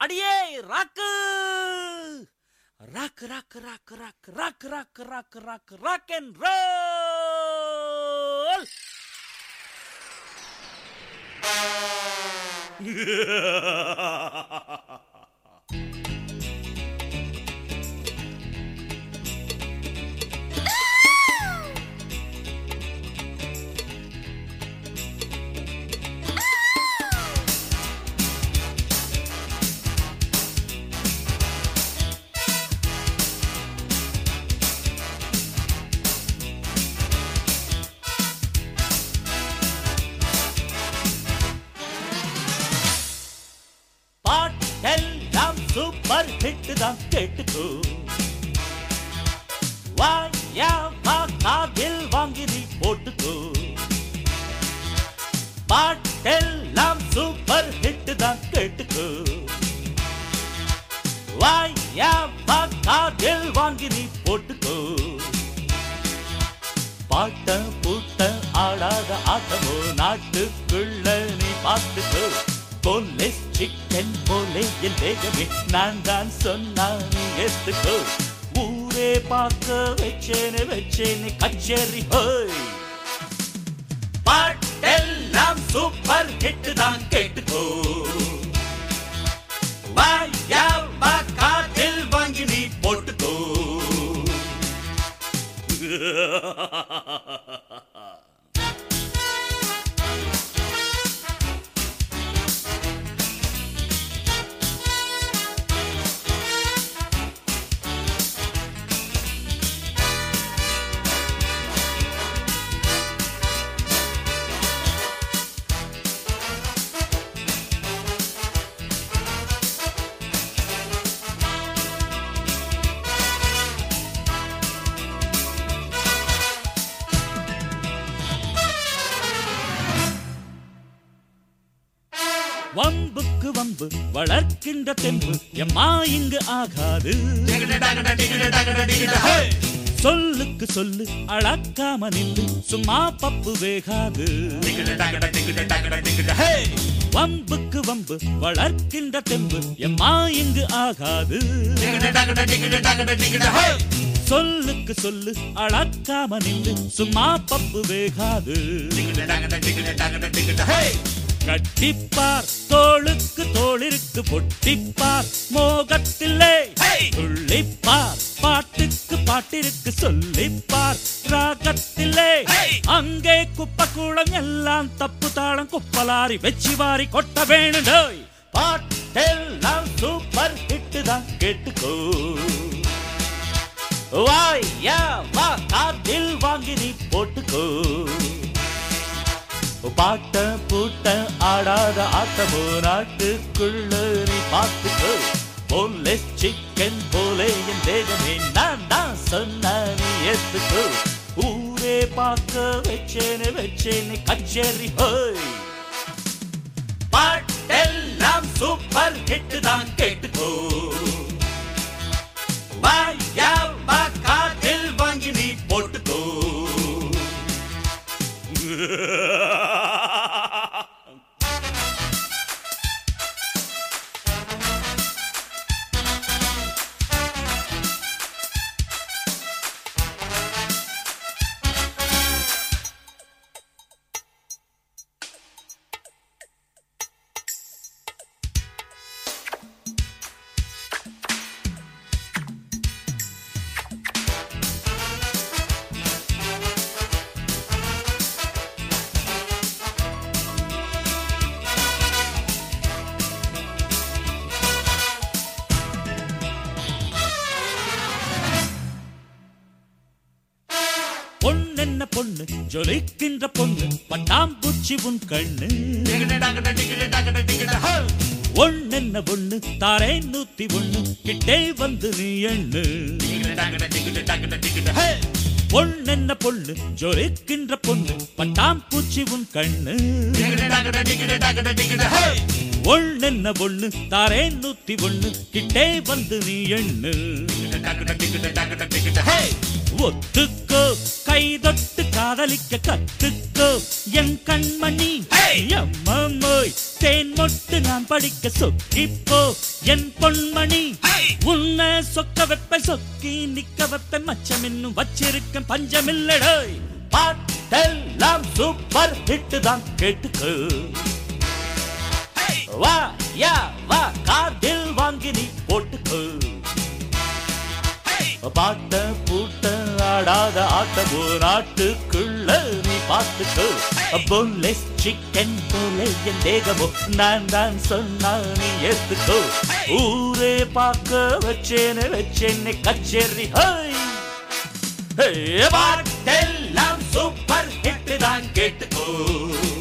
அடியே ராக்கு ராக்கு ராக்கு ராக்கு ராக்கு ராக்கு ராக்கு ராக்கு ராக்கு ராக் அண்ட் ரோல் பாட்டெல்லாம் சூப்பர் ஹிட் தான் கேட்டுக்கோ வாயா வா காதில் வாங்கி நீ போட்டுக்கோ பாட்டெல்லாம் சூப்பர் ஹிட் தான் கேட்டுக்கோ வாயா வா காதில் வாங்கி நீ போட்டுக்கோ பாட்ட பூட்ட ஆடாத ஆட்டமோ நாட்டுக்குள்ள நீ பார்த்துக்கோ போலீஸ் சிக்கன் போலே என் வேகமே நான் தான் சொன்னா நீ ஏத்துக்கோ ஊரே பார்க்க வச்சேனே வச்சேனே கச்சேரி ஹோய் பாட்டெல்லாம் சூப்பர் ஹிட் தான் கேட்டுக்கோ வாயா வா காதில் வாங்கி நீ போட்டுக்கோ வம்புக்கு வம்பு வளர்க்கின்ற தெம்பு எம்மா இங்கு ஆகாது சொல்லுக்கு சொல்லு அளக்காம நின்று சும்மா பப்பு வேகாது வம்புக்கு வம்பு வளர்க்கின்ற தெம்பு எம்மா இங்கு ஆகாது சொல்லுக்கு சொல்லு அளக்காம நின்று சும்மா பப்பு வேகாது கட்டிப்பார் தோளுக்கு தோளிருக்கு பொட்டிப்பார் மோகத்தில்லை துள்ளிப்பார் பாட்டுக்கு பாட்டிற்கு சொல்லிப்பார் ராகத்தில்லை அங்கே குப்பை கூடம் எல்லாம் தப்பு தாளம் குப்பலாரி வெச்சி வாரி கொட்ட வேணும் பாட்டெல்லாம் சூப்பர் ஹிட் தான் கேட்டுக்கோ வாயா வா காதில் வாங்கி நீ போட்டுக்கோ பாட்ட பூட்ட ஆடாத ஆட்டமோ நாட்டுக்குள்ள நீ பார்த்துக்கோ போலீஸ் சிக்கன் போலே என் தேகமே நான் தான் சொன்ன நீ ஏத்துக்கோ ஊரே பார்க்க வச்சேனே வச்சேனே கச்சேரி ஹோய் பாட்டெல்லாம் சூப்பர் ஹிட் தான் கேட்டுக்கோ வாயா வா காதில் வாங்கி நீ போட்டுக்கோ பொண்ணென்ன பொண்ணு ஜொலிக்கின்ற பொண்ணு பட்டாம்பூச்சி உன் கண்ணு ஒண்ணென்ன பொண்ணு தாரே நூத்தி ஒண்ணு கிட்டே வந்து நீ எண்ணு பொண்ணென்ன பொண்ணு ஜொலிக்கின்ற பொண்ணு பட்டாம்பூச்சி உன் கண்ணு ஒண்ணென்ன பொண்ணு தாரே நூத்தி ஒண்ணு கிட்டே வந்து நீ எண்ணு ஒத்துக்கோ கை தொட்டு காதல் காதலிக்க கத்துக்கோ என் கண்மணி Hey! எம்மம்மோய் தேன் மொட்டு நான் படிக்க சொக்கிப்போ என் பொன்மணி Hey! உன்னை சொக்க வைப்ப சொக்கி நிக்க வைப்ப மச்சம் இன்னும் வச்சிருக்க பஞ்சமில்லடோ பாட்டெல்லாம் சூப்பர் ஹிட் தான் கேட்டுக்கோ Hey! வா யா வா காதில் வாங்கி நீ போட்டுக்கோ Hey! பாட்ட பூட்ட ஆடாத ஆட்டமோ நாட்டுக்குள்ள நீ பார்த்துக்கோ பொன்லெஸ் சிக்கன் போல என் தேகமோ நான் தான் சொன்னா நீ ஏத்துக்கோ ஊரே பார்க்க வச்சேன்னு வச்சேன்னு கச்சேரி ஹோய் ஹே, பாட்டெல்லாம் சூப்பர் ஹிட் தான் கேட்டுக்கோ